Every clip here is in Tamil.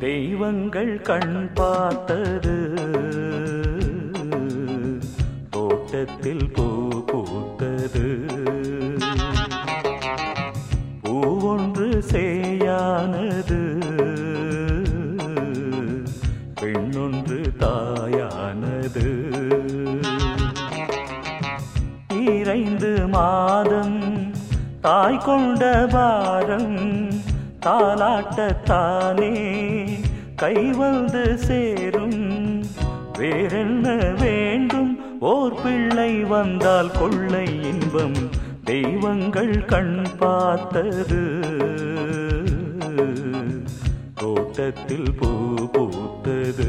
தெய்வங்கள் கண் பார்த்தது தோட்டத்தில் பூ பூத்தது பூவொன்று சேயானது பெண்ணொன்று தாயானது இறைந்து மாதம் தாய் கொண்ட பாரம் தாலாட்டத்தானே கை வந்து சேரும் வேறென்ன வேண்டும் ஓர் பிள்ளை வந்தால் கொள்ளை இன்பம் தெய்வங்கள் கண் பார்த்தது தோட்டத்தில் பூ பூத்தது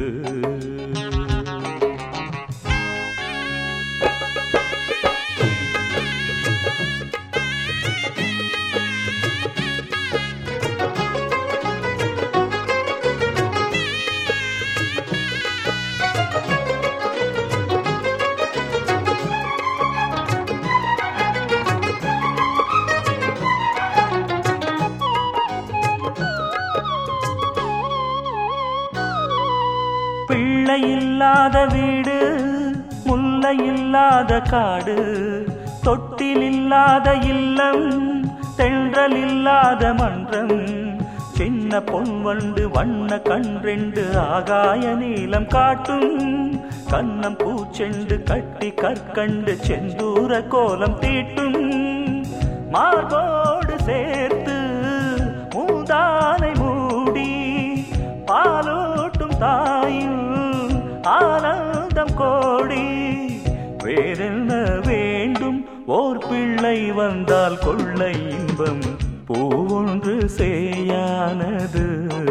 பிள்ளை இல்லாத வீடு முல்லை இல்லாத காடு தொட்டில் இல்லாத இல்லம் தென்றல் இல்லாத மன்றம் சின்ன பொன் வண்டு வண்ண கன்றெண்டு ஆகாய நீலம் காட்டும் கண்ணம் பூச்செண்டு கட்டி கற்கண்டு செந்தூர கோலம் தீட்டும் மார்போடு சேர்த்து மூதானை மூடி பாலூட்டும் தாயும் ஆனந்தம் கோடி வேறென்ன வேண்டும் ஓர் பிள்ளை வந்தால் கொள்ளை இன்பம் பூவொன்று சேயானது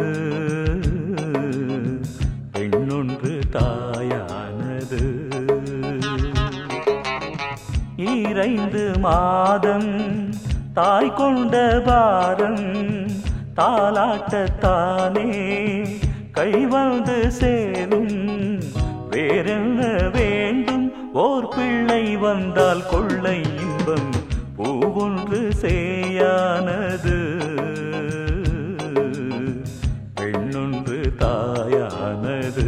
பெண்ணொன்று தாயானது இறைந்து மாதம் தாய் கொண்ட பாரம் தாலாட்டத்தானே கை வந்து சேரும் வேறென்ன வேண்டும் ஓர் பிள்ளை வந்தால் கொள்ளை இன்பம் பூவொன்று சேயானது பெண்ணொன்று தாயானது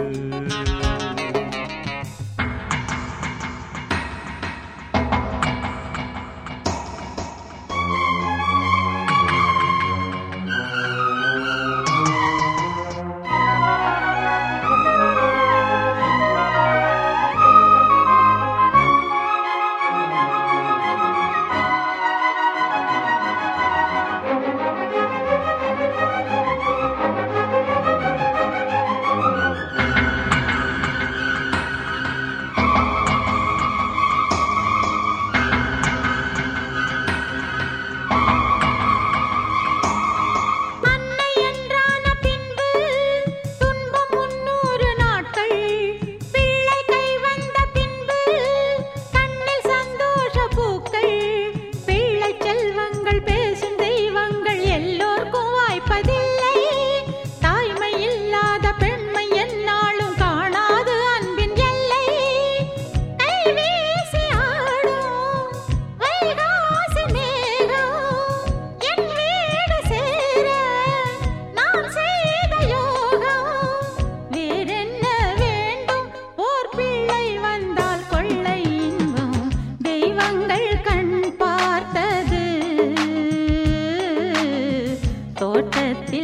அன்னை என்றான பின்பு துன்பம் முன்னூறு நாட்கள் பிள்ளை கை வந்த பின்பு கண்ணில் சந்தோஷ பூக்கள் பிள்ளை செல்வங்கள் பேசும் தெய்வங்கள் எல்லோர்க்கும் வாய்ப்பதில்லை தாய்மை இல்லாத பெண்மை என்னாலும் காணாது அன்பின் எல்லை கை வீசி ஆடும் வைகாசி மேகம் என் வீடு சேர நான் செய்த யோகம் வேறென்ன வேண்டும் ஓர் பிள்ளை வந்தால் கொள்ளை இன்பம் தெய்வங்கள் கண் பார்த்தது தோட்டத்தில்